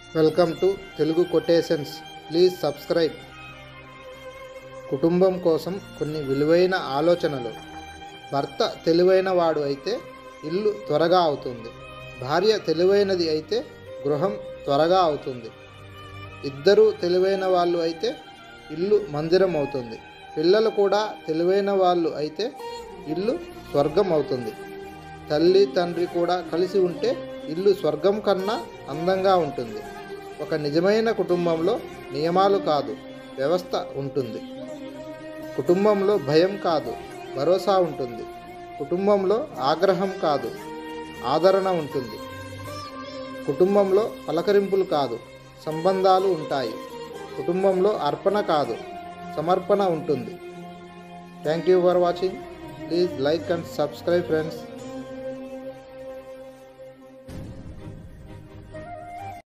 welcome to Telugu quotations please subscribe కుటుంబం కోసం కొన్ని విలువైన ఆలోచనలు భర్త తెలివైన వాడు అయితే ఇల్లు త్వరగా అవుతుంది భార్య తెలివైనది అయితే గృహం త్వరగా అవుతుంది ఇద్దరూ తెలివైన వాళ్ళు అయితే ఇల్లు మందిరం అవుతుంది పిల్లలు కూడా తెలివైన వాళ్ళు అయితే ఇల్లు స్వర్గం అవుతుంది తల్లి తండ్రి కూడా కలిసి ఉంటే ఇల్లు స్వర్గం కన్నా అందంగా ఉంటుంది ఒక నిజమైన కుటుంబంలో నియమాలు కాదు వ్యవస్థ ఉంటుంది కుటుంబంలో భయం కాదు భరోసా ఉంటుంది కుటుంబంలో ఆగ్రహం కాదు ఆదరణ ఉంటుంది కుటుంబంలో పలకరింపులు కాదు సంబంధాలు ఉంటాయి కుటుంబంలో అర్పణ కాదు సమర్పణ ఉంటుంది thank you for watching please like and subscribe friends